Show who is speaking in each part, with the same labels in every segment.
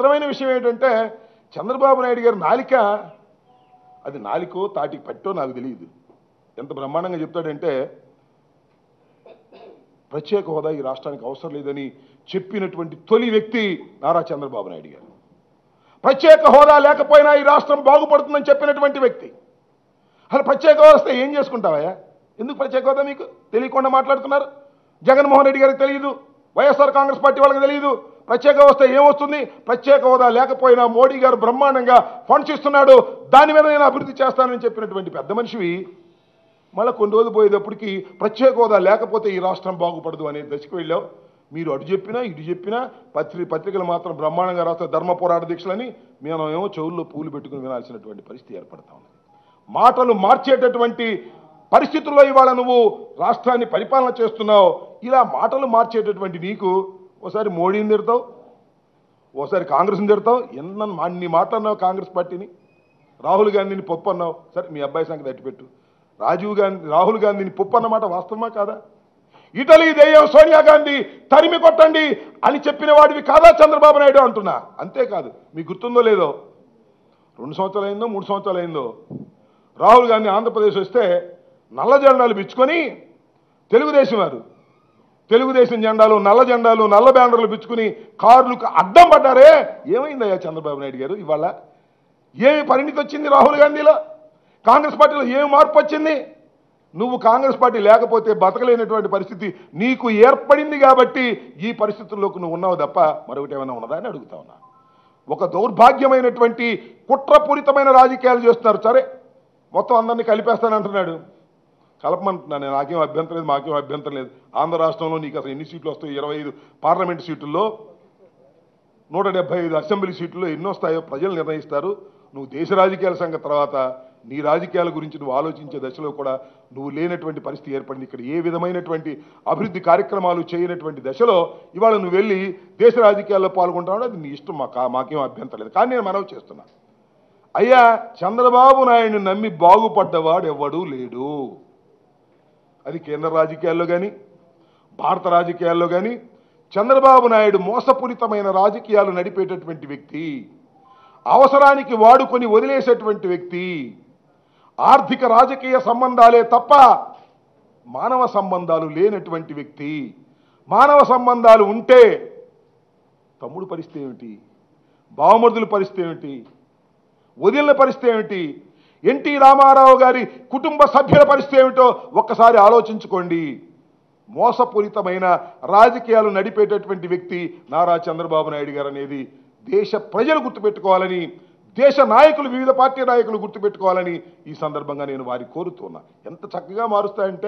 Speaker 1: చిత్రమైన విషయం ఏంటంటే చంద్రబాబు నాయుడు గారి నాలిక అది నాలికో తాటికి పట్టో నాకు తెలియదు ఎంత బ్రహ్మాండంగా చెప్తాడంటే ప్రత్యేక హోదా ఈ రాష్ట్రానికి అవసరం లేదని చెప్పినటువంటి తొలి వ్యక్తి నారా చంద్రబాబు నాయుడు గారు ప్రత్యేక హోదా లేకపోయినా ఈ రాష్ట్రం బాగుపడుతుందని చెప్పినటువంటి వ్యక్తి అసలు ప్రత్యేక హోదా వస్తే ఏం చేసుకుంటావా ఎందుకు ప్రత్యేక హోదా మీకు తెలియకుండా మాట్లాడుతున్నారు జగన్మోహన్ రెడ్డి గారికి తెలియదు వైఎస్ఆర్ కాంగ్రెస్ పార్టీ వాళ్ళకి తెలియదు ప్రత్యేక వస్తే ఏమొస్తుంది ప్రత్యేక హోదా లేకపోయినా మోడీ గారు బ్రహ్మాండంగా ఫండ్స్ ఇస్తున్నాడు దాని మీద నేను అభివృద్ధి చేస్తానని చెప్పినటువంటి పెద్ద మనిషివి మళ్ళీ కొన్ని రోజులు పోయేటప్పటికి ప్రత్యేక హోదా లేకపోతే ఈ రాష్ట్రం బాగుపడదు అనే దశకు వెళ్ళావు మీరు అటు చెప్పినా ఇటు చెప్పినా పత్రి పత్రికలు మాత్రం బ్రహ్మాండంగా రాస్తే ధర్మ పోరాట దీక్షలని మేము ఏమో చెవుల్లో పూలు పెట్టుకుని వినాల్సినటువంటి పరిస్థితి ఏర్పడతా ఉంది మాటలు మార్చేటటువంటి పరిస్థితుల్లో ఇవాళ నువ్వు రాష్ట్రాన్ని పరిపాలన చేస్తున్నావు ఇలా మాటలు మార్చేటటువంటి నీకు ఓసారి మోడీని తిడతావు ఓసారి కాంగ్రెస్ని తిడతావు ఎన్న అన్ని మాట్లాడినావు కాంగ్రెస్ పార్టీని రాహుల్ గాంధీని పప్పు అన్నావు సరే మీ అబ్బాయి సంగతి అట్టిపెట్టు రాజీవ్ గాంధీ రాహుల్ గాంధీని పప్పు అన్నమాట వాస్తవమా కాదా ఇటలీ దెయ్యం సోనియా గాంధీ తరిమి కొట్టండి అని చెప్పిన వాడివి కాదా చంద్రబాబు నాయుడు అంటున్నా అంతేకాదు మీకు గుర్తుందో లేదో రెండు సంవత్సరాలు అయిందో మూడు సంవత్సరాలు అయిందో రాహుల్ గాంధీ ఆంధ్రప్రదేశ్ వస్తే నల్ల జెండాలు పిచ్చుకొని తెలుగుదేశం వారు తెలుగుదేశం జెండాలు నల్ల జెండాలు నల్ల బ్యానర్లు పిచ్చుకుని కార్లకు అడ్డం పడ్డారే ఏమైందయ్యా చంద్రబాబు నాయుడు గారు ఇవాళ ఏమి పరిణితి వచ్చింది రాహుల్ గాంధీలో కాంగ్రెస్ పార్టీలో ఏమి మార్పు వచ్చింది నువ్వు కాంగ్రెస్ పార్టీ లేకపోతే బతకలేనటువంటి పరిస్థితి నీకు ఏర్పడింది కాబట్టి ఈ పరిస్థితుల్లోకి నువ్వు ఉన్నావు తప్ప మరొకటి ఏమైనా ఉన్నదా అని అడుగుతా ఉన్నా ఒక దౌర్భాగ్యమైనటువంటి కుట్రపూరితమైన రాజకీయాలు చేస్తున్నారు సరే మొత్తం అందరినీ కలిపేస్తానంటున్నాడు కలపమంటున్నా నేను నాకేం అభ్యంతరం లేదు మాకేం అభ్యంతరం లేదు ఆంధ్ర రాష్ట్రంలో నీకు అసలు ఎన్ని సీట్లు వస్తాయి ఇరవై ఐదు పార్లమెంట్ సీట్లలో నూట డెబ్బై ఐదు అసెంబ్లీ సీట్లలో ఎన్ని వస్తాయో ప్రజలు నిర్ణయిస్తారు నువ్వు దేశ రాజకీయాల సంగతి తర్వాత నీ రాజకీయాల గురించి నువ్వు ఆలోచించే దశలో కూడా నువ్వు లేనటువంటి పరిస్థితి ఏర్పడింది ఇక్కడ ఏ విధమైనటువంటి అభివృద్ధి కార్యక్రమాలు చేయనటువంటి దశలో ఇవాళ నువ్వు వెళ్ళి దేశ రాజకీయాల్లో పాల్గొంటావు అది నీ ఇష్టం మాకు మాకేం అభ్యంతరం లేదు కానీ నేను మనవి చేస్తున్నా అయ్యా చంద్రబాబు నాయుడిని నమ్మి బాగుపడ్డవాడు ఎవడూ లేడు అది కేంద్ర రాజకీయాల్లో కానీ భారత రాజకీయాల్లో కానీ చంద్రబాబు నాయుడు మోసపూరితమైన రాజకీయాలు నడిపేటటువంటి వ్యక్తి అవసరానికి వాడుకొని వదిలేసేటువంటి వ్యక్తి ఆర్థిక రాజకీయ సంబంధాలే తప్ప మానవ సంబంధాలు లేనటువంటి వ్యక్తి మానవ సంబంధాలు ఉంటే తమ్ముడు పరిస్థితి ఏమిటి బావమరుదుల పరిస్థితి ఏమిటి వదిలిన పరిస్థితి ఏమిటి ఎన్టీ రామారావు గారి కుటుంబ సభ్యుల పరిస్థితి ఏమిటో ఒక్కసారి ఆలోచించుకోండి మోసపూరితమైన రాజకీయాలు నడిపేటటువంటి వ్యక్తి నారా చంద్రబాబు నాయుడు గారు అనేది దేశ ప్రజలు గుర్తుపెట్టుకోవాలని దేశ నాయకులు వివిధ పార్టీ నాయకులు గుర్తుపెట్టుకోవాలని ఈ సందర్భంగా నేను వారి కోరుతున్నా ఎంత చక్కగా మారుస్తాయంటే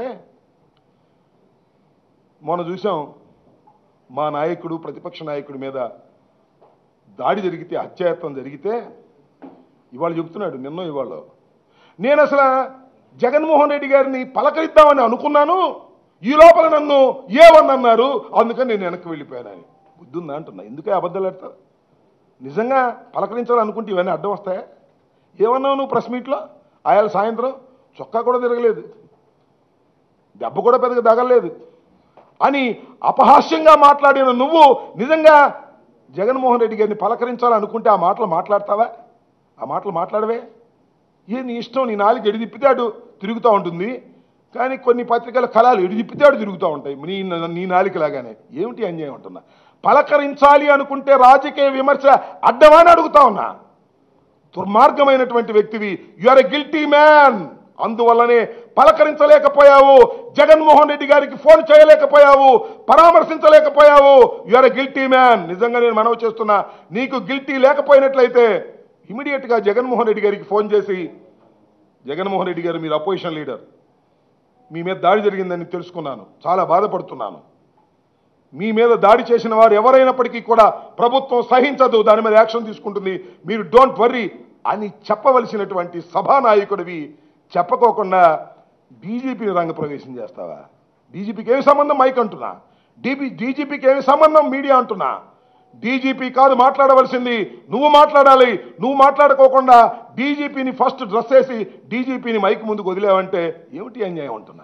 Speaker 1: మొన్న చూసాం మా నాయకుడు ప్రతిపక్ష నాయకుడి మీద దాడి జరిగితే హత్యాయత్నం జరిగితే ఇవాళ చెప్తున్నాడు నిన్నో ఇవాళ నేను అసలు జగన్మోహన్ రెడ్డి గారిని పలకరిద్దామని అనుకున్నాను ఈ లోపల నన్ను ఏమని అన్నారు అందుకని నేను వెనక్కి వెళ్ళిపోయానని బుద్ధుందా అంటున్నా ఎందుకే అబద్ధాలు ఆడతావు నిజంగా పలకరించాలనుకుంటే ఇవన్నీ అడ్డం వస్తాయా ఏమన్నావు నువ్వు ప్రెస్ మీట్లో ఆయాల సాయంత్రం చొక్కా కూడా తిరగలేదు దెబ్బ కూడా పెద్దగా తగలలేదు అని అపహాస్యంగా మాట్లాడిన నువ్వు నిజంగా జగన్మోహన్ రెడ్డి గారిని పలకరించాలనుకుంటే ఆ మాటలు మాట్లాడతావా ఆ మాటలు మాట్లాడవే ఏ నీ ఇష్టం నీ నాలుగు ఎడి తిప్పితాడు తిరుగుతూ ఉంటుంది కానీ కొన్ని పత్రికల కళాలు ఎడి తిప్పితాడు తిరుగుతూ ఉంటాయి నీ నీ నాలికలాగానే ఏమిటి అన్యాయం అంటున్నా పలకరించాలి అనుకుంటే రాజకీయ విమర్శ అడ్డమని అడుగుతా ఉన్నా దుర్మార్గమైనటువంటి వ్యక్తివి you are a guilty man అందువల్లనే పలకరించలేకపోయావు జగన్మోహన్ రెడ్డి గారికి ఫోన్ చేయలేకపోయావు పరామర్శించలేకపోయావు you are a guilty man నిజంగా నేను మనవి చేస్తున్నా నీకు గిల్టీ లేకపోయినట్లయితే ఇమీడియట్గా జగన్మోహన్ రెడ్డి గారికి ఫోన్ చేసి జగన్మోహన్ రెడ్డి గారు మీరు అపోజిషన్ లీడర్ మీ మీద దాడి జరిగిందని తెలుసుకున్నాను చాలా బాధపడుతున్నాను మీ మీద దాడి చేసిన వారు ఎవరైనప్పటికీ కూడా ప్రభుత్వం సహించదు దాని మీద యాక్షన్ తీసుకుంటుంది మీరు డోంట్ వర్రీ అని చెప్పవలసినటువంటి సభానాయకుడివి చెప్పకోకుండా బీజేపీని రంగప్రవేశం చేస్తావా డీజీపీకి ఏమి సంబంధం మైక్ అంటున్నా డీపీ డీజీపీకి ఏమి సంబంధం మీడియా అంటున్నా డీజీపీ కాదు మాట్లాడవలసింది నువ్వు మాట్లాడాలి నువ్వు మాట్లాడుకోకుండా డీజీపీని ఫస్ట్ డ్రెస్ వేసి డీజీపీని మైక్ ముందుకు వదిలేవంటే ఏమిటి అన్యాయం అంటున్నా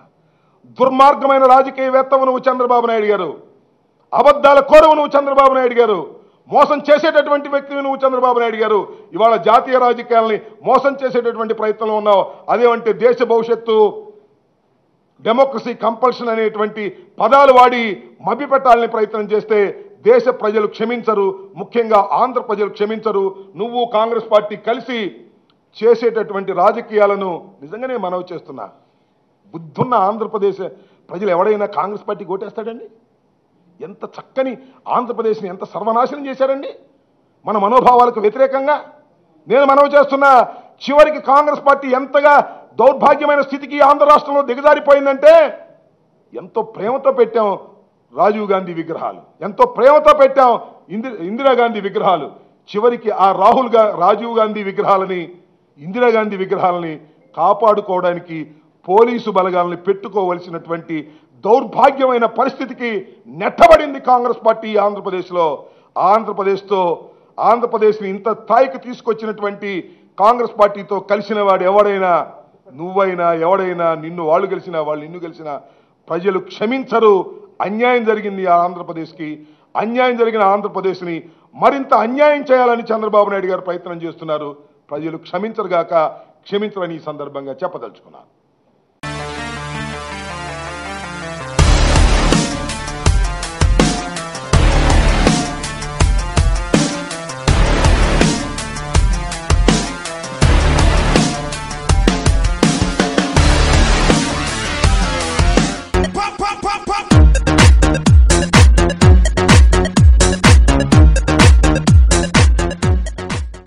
Speaker 1: దుర్మార్గమైన రాజకీయవేత్తవు నువ్వు చంద్రబాబు నాయుడు గారు అబద్ధాల కోరవు నువ్వు చంద్రబాబు నాయుడు గారు మోసం చేసేటటువంటి వ్యక్తివి నువ్వు చంద్రబాబు నాయుడు గారు ఇవాళ జాతీయ రాజకీయాల్ని మోసం చేసేటటువంటి ప్రయత్నంలో ఉన్నావు అదేమంటే దేశ భవిష్యత్తు డెమోక్రసీ కంపల్షన్ అనేటువంటి పదాలు వాడి మభ్యపెట్టాలని ప్రయత్నం చేస్తే దేశ ప్రజలు క్షమించరు ముఖ్యంగా ఆంధ్ర ప్రజలు క్షమించరు నువ్వు కాంగ్రెస్ పార్టీ కలిసి చేసేటటువంటి రాజకీయాలను నిజంగానే మనవి చేస్తున్నా బుద్ధున్న ఆంధ్రప్రదేశ్ ప్రజలు ఎవడైనా కాంగ్రెస్ పార్టీ ఓటేస్తాడండి ఎంత చక్కని ఆంధ్రప్రదేశ్ని ఎంత సర్వనాశనం చేశారండి మన మనోభావాలకు వ్యతిరేకంగా నేను మనవి చేస్తున్నా చివరికి కాంగ్రెస్ పార్టీ ఎంతగా దౌర్భాగ్యమైన స్థితికి ఆంధ్ర రాష్ట్రంలో దిగజారిపోయిందంటే ఎంతో ప్రేమతో పెట్టాం రాజీవ్ గాంధీ విగ్రహాలు ఎంతో ప్రేమతో పెట్టాం ఇంది ఇందిరాగాంధీ విగ్రహాలు చివరికి ఆ రాహుల్ గా రాజీవ్ గాంధీ విగ్రహాలని ఇందిరాగాంధీ విగ్రహాలని కాపాడుకోవడానికి పోలీసు బలగాల్ని పెట్టుకోవలసినటువంటి దౌర్భాగ్యమైన పరిస్థితికి నెట్టబడింది కాంగ్రెస్ పార్టీ ఆంధ్రప్రదేశ్లో ఆంధ్రప్రదేశ్తో ఆంధ్రప్రదేశ్ని ఇంత స్థాయికి తీసుకొచ్చినటువంటి కాంగ్రెస్ పార్టీతో కలిసిన వాడు ఎవడైనా నువ్వైనా ఎవడైనా నిన్ను వాళ్ళు గెలిచినా వాళ్ళు నిన్ను గెలిచినా ప్రజలు క్షమించరు అన్యాయం జరిగింది ఆ ఆంధ్రప్రదేశ్కి అన్యాయం జరిగిన ఆంధ్రప్రదేశ్ని మరింత అన్యాయం చేయాలని చంద్రబాబు నాయుడు గారు ప్రయత్నం చేస్తున్నారు ప్రజలు క్షమించరుగాక క్షమించరని ఈ సందర్భంగా చెప్పదలుచుకున్నాను